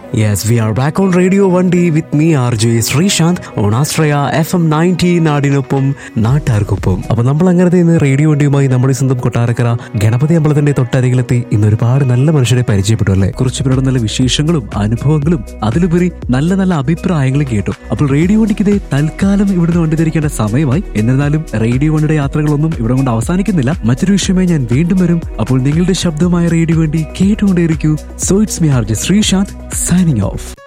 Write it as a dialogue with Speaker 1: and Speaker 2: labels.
Speaker 1: Yes, we are back on Radio 1D with me, RJ Sreesanth on Astraya FM 90 നാടിനൊപ്പം നാട്ടാർക്കൊപ്പം അപ്പൊ നമ്മൾ അങ്ങനത്തെ ഇന്ന് റേഡിയോ വണ്ടിയുമായി നമ്മുടെ സ്വന്തം കൊട്ടാരക്കര ഗണപതി അമ്പലത്തിന്റെ തൊട്ടരികിലെത്തി ഇന്ന് ഒരുപാട് നല്ല മനുഷ്യരെ പരിചയപ്പെട്ടു അല്ലേ കുറച്ച് പേരുടെ നല്ല വിശേഷങ്ങളും അനുഭവങ്ങളും അതിലുപരി നല്ല നല്ല അഭിപ്രായങ്ങളും കേട്ടു അപ്പോൾ റേഡിയോ വണ്ടിക്ക് ഇതേ തൽക്കാലം ഇവിടുന്ന് വണ്ടി തിരിക്കേണ്ട സമയമായി എന്നിരുന്നാലും റേഡിയോ വണ്ടിയുടെ യാത്രകളൊന്നും ഇവിടെ കൊണ്ട് അവസാനിക്കുന്നില്ല മറ്റൊരു വിഷയമായി ഞാൻ വീണ്ടും വരും അപ്പോൾ നിങ്ങളുടെ ശബ്ദമായ റേഡിയോ വണ്ടി കേട്ടുകൊണ്ടേയിരിക്കൂ so it's me RJ Sreesanth signing of